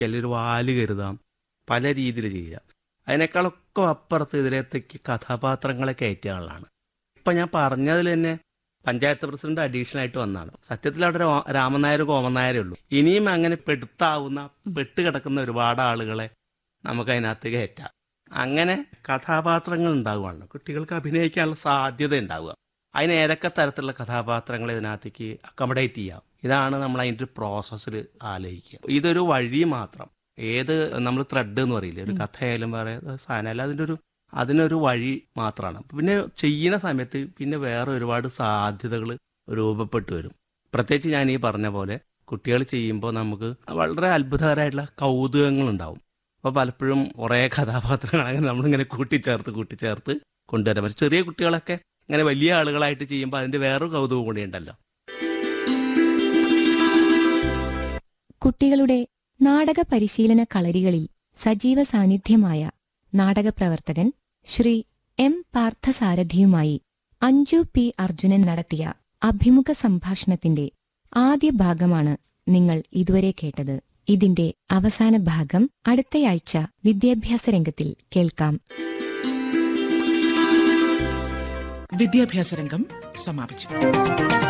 അല്ലെങ്കിൽ ഒരു വാല് കരുതാം പല രീതിയിൽ ചെയ്യാം അതിനേക്കാളൊക്കെ അപ്പുറത്ത് ഇതിലേക്ക് കഥാപാത്രങ്ങളെ കയറ്റുകയാണ് ഇപ്പം ഞാൻ പറഞ്ഞതിൽ തന്നെ പഞ്ചായത്ത് പ്രസിഡന്റ് അഡീഷണൽ ആയിട്ട് വന്നതാണ് സത്യത്തിൽ അവിടെ രാ- രാമനായർ കോമനായരേ ഉള്ളൂ ഇനിയും അങ്ങനെ പെടുത്താവുന്ന പെട്ട് കിടക്കുന്ന ഒരുപാട് ആളുകളെ നമുക്ക് അതിനകത്ത് കയറ്റാം അങ്ങനെ കഥാപാത്രങ്ങൾ ഉണ്ടാവുകയാണ് കുട്ടികൾക്ക് അഭിനയിക്കാനുള്ള സാധ്യത ഉണ്ടാവുക അതിന് ഏതൊക്കെ തരത്തിലുള്ള കഥാപാത്രങ്ങൾ ഇതിനകത്തേക്ക് അക്കോമഡേറ്റ് ചെയ്യാം ഇതാണ് നമ്മൾ അതിൻ്റെ ഒരു പ്രോസസ്സിൽ ആലോചിക്കുക ഇതൊരു വഴി മാത്രം ഏത് നമ്മൾ ത്രെഡ് എന്ന് പറയില്ലേ ഒരു കഥയായാലും വേറെ സാധനമായാലും അതിൻ്റെ ഒരു അതിനൊരു വഴി മാത്രമാണ് പിന്നെ ചെയ്യുന്ന സമയത്ത് പിന്നെ വേറെ ഒരുപാട് സാധ്യതകൾ രൂപപ്പെട്ടു വരും പ്രത്യേകിച്ച് ഞാൻ ഈ പറഞ്ഞ പോലെ കുട്ടികൾ ചെയ്യുമ്പോൾ നമുക്ക് വളരെ അത്ഭുതകരമായിട്ടുള്ള കൗതുകങ്ങൾ ഉണ്ടാവും അപ്പോൾ പലപ്പോഴും കുറേ കഥാപാത്രങ്ങൾ അങ്ങനെ നമ്മളിങ്ങനെ കൂട്ടിച്ചേർത്ത് കൂട്ടിച്ചേർത്ത് കൊണ്ടുവരാൻ പറ്റും ചെറിയ കുട്ടികളൊക്കെ ഇങ്ങനെ വലിയ ആളുകളായിട്ട് ചെയ്യുമ്പോൾ അതിൻ്റെ വേറൊരു കൗതുകം കൂടി ഉണ്ടല്ലോ കുട്ടികളുടെ നാടക പരിശീലന കളരികളിൽ സജീവ സാന്നിധ്യമായ നാടകപ്രവർത്തകൻ ശ്രീ എം പാർത്ഥസാരഥിയുമായി അഞ്ജു പി അർജുനൻ നടത്തിയ അഭിമുഖ സംഭാഷണത്തിന്റെ ആദ്യ ഭാഗമാണ് നിങ്ങൾ ഇതുവരെ കേട്ടത് ഇതിന്റെ അവസാന ഭാഗം അടുത്തയാഴ്ച വിദ്യാഭ്യാസ രംഗത്തിൽ കേൾക്കാം വിദ്യാഭ്യാസ രംഗം സമാപിച്ചു